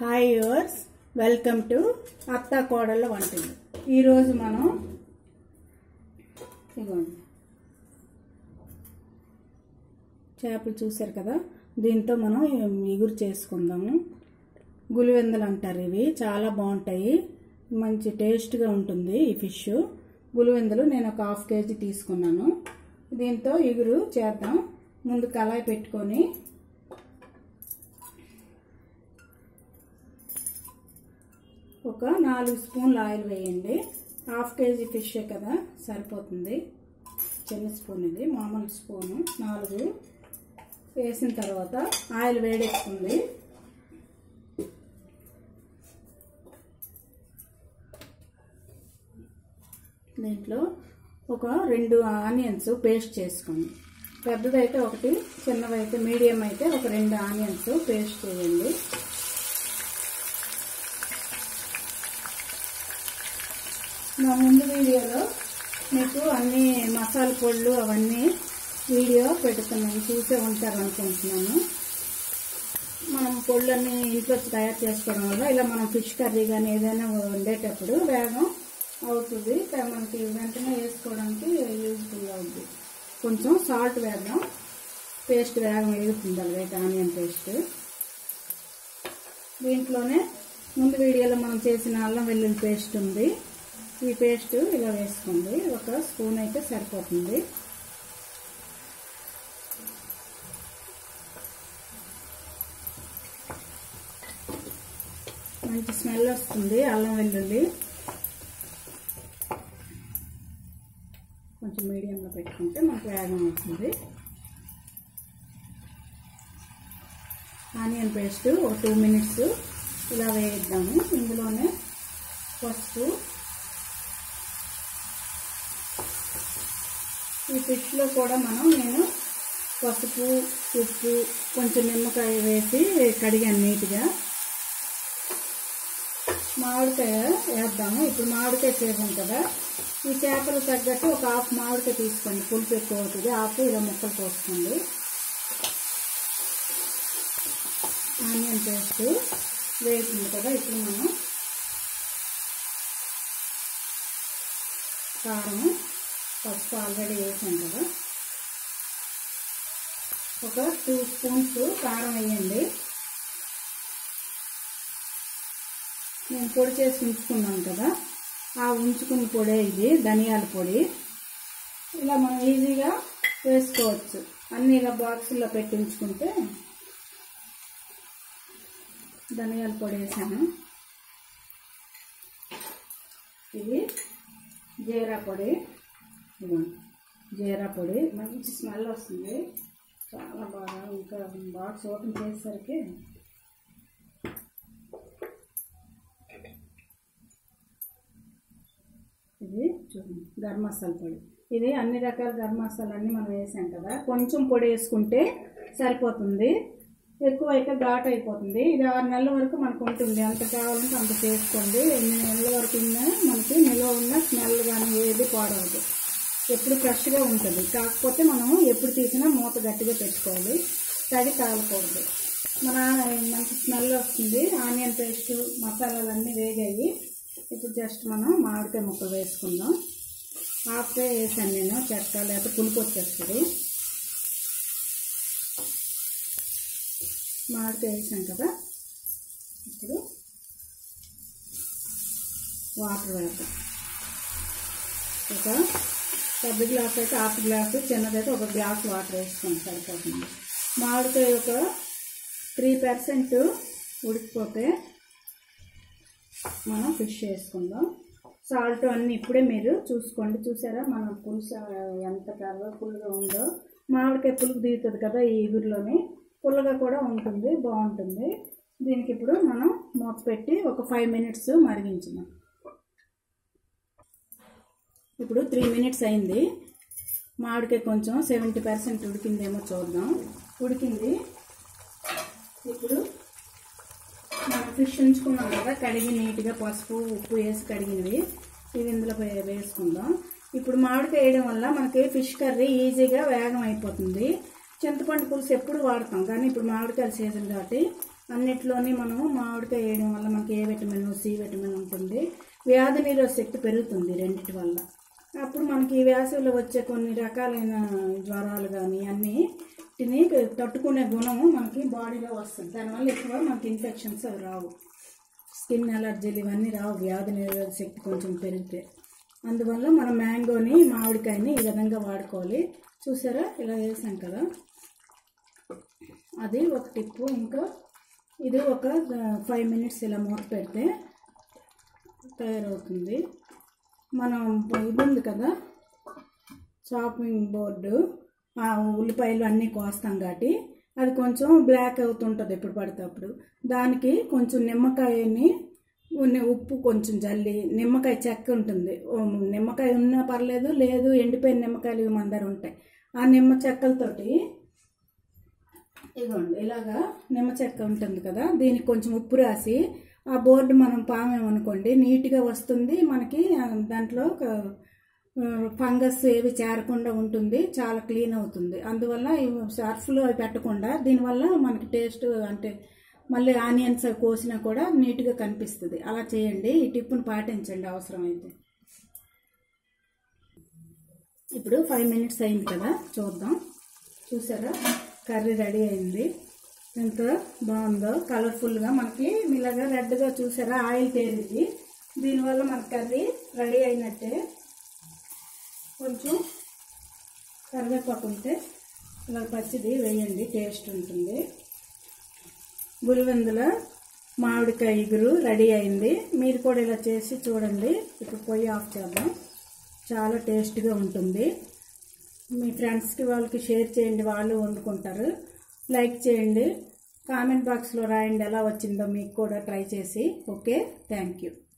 hi yours welcome to అత్త కోడళ్ళ వంటలు ఈరోజు మనం ఇదిగోండి చేపలు చూశారు కదా దీంతో మనం ఎగురు చేసుకుందాము గులివెందలు అంటారు ఇవి చాలా బాగుంటాయి మంచి టేస్ట్గా ఉంటుంది ఈ ఫిష్ గులివెందలు నేను ఒక హాఫ్ కేజీ తీసుకున్నాను దీంతో ఎగురు చేద్దాం ముందు కళాయి పెట్టుకొని ఒక నాలుగు స్పూన్లు ఆయిల్ వేయండి హాఫ్ కేజీ ఫిష్ కదా సరిపోతుంది చిన్న స్పూన్ ఇది మామూలు స్పూను నాలుగు వేసిన తర్వాత ఆయిల్ వేడెక్కుతుంది దీంట్లో ఒక రెండు ఆనియన్స్ పేస్ట్ చేసుకోండి పెద్దదైతే ఒకటి చిన్నదైతే మీడియం అయితే ఒక రెండు ఆనియన్స్ పేస్ట్ చేయండి నా ముందు వీడియోలో మీకు అన్ని మసాలా పొళ్ళు అవన్నీ వీడియో పెడుతున్నాను చూసే ఉంటారు అనుకుంటున్నాను మనం పొళ్ళన్నీ ఇంట్లో తయారు చేసుకోవడం వల్ల ఇలా మనం ఫిష్ కర్రీ కానీ ఏదైనా వండేటప్పుడు వేగం అవుతుంది మనకి వెంటనే వేసుకోవడానికి యూజ్ఫుల్ అవుతుంది కొంచెం సాల్ట్ వేద్దాం పేస్ట్ వేగం వేగుతుంది అలాగైతే ఆనియన్ పేస్ట్ దీంట్లోనే ముందు వీడియోలో మనం చేసిన అల్లం వెల్లుల్లి పేస్ట్ ఉంది ఈ పేస్ట్ ఇలా వేసుకోండి ఒక స్పూన్ అయితే సరిపోతుంది మంచి స్మెల్ వస్తుంది అల్లం వెల్లుల్లి కొంచెం మీడియంలో పెట్టుకుంటే మనకు వేగం అవుతుంది ఆనియన్ పేస్ట్ ఒక టూ మినిట్స్ ఇలా వేయిద్దాము ఇందులోనే పసుపు ఈ ఫిష్లో కూడా మనం నేను పసుపు ఉప్పు కొంచెం నిమ్మకాయ వేసి కడిగాను నీట్గా మామిడికాయ వేద్దాము ఇప్పుడు మామిడికాయ చేసాం కదా ఈ చేపలు తగ్గట్టు ఒక హాఫ్ మామిడికాయ తీసుకోండి పులుపు ఎక్కువ అవుతుంది హాఫ్ ఇలా ముక్కలు పోసుకోండి ఆనియన్ పేస్ట్ వేసింది కదా ఇప్పుడు మనం కారం పసుపు ఆల్రెడీ వేసాం కదా ఒక టూ స్పూన్స్ కారం వేయండి నేను పొడి చేసి ఉంచుకున్నాను కదా ఆ ఉంచుకున్న పొడే ఇది ధనియాల పొడి ఇలా మనం ఈజీగా వేసుకోవచ్చు అన్ని ఇలా బాక్సుల్లో పెట్టి ఉంచుకుంటే ధనియాల పొడి వేసాను ఇది జీరా పొడి ఇదిగోండి జీరా పొడి మంచి స్మెల్ వస్తుంది చాలా బాగా ఇంకా బాక్స్ ఓపెన్ చేసేసరికి ఇది చూడండి గరం మసాలా పొడి ఇది అన్ని రకాల గరం మసాలా అన్నీ మనం వేసాం కదా కొంచెం పొడి వేసుకుంటే సరిపోతుంది ఎక్కువ అయితే ఘాట్ అయిపోతుంది ఇది ఆరు నెలల వరకు మనకు ఉంటుంది ఎంత కావాలంటే అంత చేసుకోండి ఎన్ని నెలల వరకు ఉన్నా మనకి నిల్వ ఉన్న స్మెల్ కానీ ఏది పాడవదు ఎప్పుడు ఫ్రెష్గా ఉంటుంది కాకపోతే మనం ఎప్పుడు తీసినా మూత గట్టిగా పెట్టుకోవాలి తడి కాలకూడదు మన మంచి స్మెల్ వస్తుంది ఆనియన్ పేస్ట్ మసాలాలు అన్నీ వేగాయి ఇప్పుడు జస్ట్ మనం మామిడికాయ ముక్కలు వేసుకుందాం హాఫ్కే వేసాను నేను చెక్క లేకపోతే పులుపు వచ్చేస్తుంది మామిడికాయ వేసాం కదా ఇప్పుడు వాటర్ వేద్దాం ఒక పెద్ద గ్లాస్ అయితే హాఫ్ గ్లాసు చిన్నదైతే ఒక గ్లాస్ వాటర్ వేసుకొని సరిపోతుంది మామిడికాయ ఒక త్రీ పర్సెంట్ ఉడికిపోతే మనం ఫిష్ వేసుకుందాం సాల్ట్ అన్నీ ఇప్పుడే మీరు చూసుకోండి చూసారా మన పులుసు ఎంత కలర్ఫుల్గా ఉందో మామిడికాయ పులుపు దిగుతుంది కదా ఈ ఎగురులోని పుల్లగా కూడా ఉంటుంది బాగుంటుంది దీనికి ఇప్పుడు మనం మూత పెట్టి ఒక ఫైవ్ మినిట్స్ మరిగించుదాం ఇప్పుడు త్రీ మినిట్స్ అయింది మామిడికాయ కొంచెం సెవెంటీ పర్సెంట్ ఉడికిందేమో చూద్దాం ఉడికింది ఇప్పుడు మనం ఫిష్ ఉంచుకున్నాం కదా కడిగి నీట్గా పసుపు ఉప్పు వేసి కడిగినవి ఇవి ఇందులో వేసుకుందాం ఇప్పుడు మామిడికాయ వేయడం వల్ల మనకి ఫిష్ కర్రీ ఈజీగా వేగం అయిపోతుంది చింతపండు పులుసు ఎప్పుడు వాడతాం కానీ ఇప్పుడు మామిడికాయల సీజన్ కాబట్టి అన్నిట్లోని మనము మామిడికాయ వేయడం వల్ల మనకి ఏ విటమిన్ సి విటమిన్ ఉంటుంది వ్యాధి నిరోధ శక్తి పెరుగుతుంది రెండిటి వల్ల అప్పుడు మనకి ఈ వేసవిలో వచ్చే కొన్ని రకాలైన జ్వరాలు కానీ అన్నీ వీటిని తట్టుకునే గుణము మనకి బాడీలో వస్తుంది దానివల్ల ఎక్కువ మనకి ఇన్ఫెక్షన్స్ అవి రావు స్కిన్ అలర్జీలు ఇవన్నీ రావు వ్యాధి నిరోధక శక్తి కొంచెం పెరిగితే అందువల్ల మనం మ్యాంగోని మామిడికాయని ఈ విధంగా వాడుకోవాలి చూసారా ఇలా వేసాం కదా అది ఒక టిప్పు ఇంకా ఇది ఒక ఫైవ్ మినిట్స్ ఇలా మూత పెడితే తయారవుతుంది మనం ఇది ఉంది కదా చాపింగ్ బోర్డు ఆ ఉల్లిపాయలు అన్నీ కోస్తాం కాబట్టి అది కొంచెం బ్లాక్ అవుతుంటుంది ఎప్పుడు పడితే అప్పుడు దానికి కొంచెం నిమ్మకాయని ఉన్న ఉప్పు కొంచెం జల్లి నిమ్మకాయ చెక్క ఉంటుంది ఓ నిమ్మకాయ ఉన్నా పర్లేదు లేదు ఎండిపోయిన నిమ్మకాయలు ఇవి మన దగ్గర ఉంటాయి ఆ నిమ్మ చెక్కలతోటి ఇదిగోండి ఇలాగా నిమ్మ చెక్క ఉంటుంది కదా దీనికి కొంచెం ఉప్పు రాసి ఆ బోర్డు మనం పామేమనుకోండి నీట్గా వస్తుంది మనకి ఆ, దాంట్లో ఒక, ఆ, ఫంగస్ ఏవి చేరకుండా ఉంటుంది చాలా క్లీన్ అవుతుంది అందువల్ల ఈ సర్ఫ్లో అవి పెట్టకుండా దీనివల్ల మనకి టేస్ట్ అంటే మళ్ళీ ఆనియన్స్ అవి కోసినా కూడా నీట్గా కనిపిస్తుంది అలా చేయండి ఈ టిప్పును పాటించండి అవసరమైతే ఇప్పుడు ఫైవ్ మినిట్స్ అయింది కదా చూద్దాం చూసారా కర్రీ రెడీ అయింది ఎంత బాగుందో కలర్ఫుల్గా మనకి ఇలాగా రెడ్గా చూసారా ఆయిల్ తేలింది దీనివల్ల మన కర్రీ రెడీ అయినట్టే కొంచెం కరివేపాకు ఉంటే ఇలా పచ్చిది వేయండి టేస్ట్ ఉంటుంది గులివెందుల మామిడికాయ ఇగురు రెడీ అయింది మీరు కూడా ఇలా చేసి చూడండి ఇప్పుడు పొయ్యి ఆఫ్ చేద్దాం చాలా టేస్ట్గా ఉంటుంది మీ ఫ్రెండ్స్కి వాళ్ళకి షేర్ చేయండి వాళ్ళు వండుకుంటారు లైక్ చేయండి కామెంట్ బాక్స్లో రాయండి ఎలా వచ్చిందో మీకు కూడా ట్రై చేసి ఓకే థ్యాంక్ యూ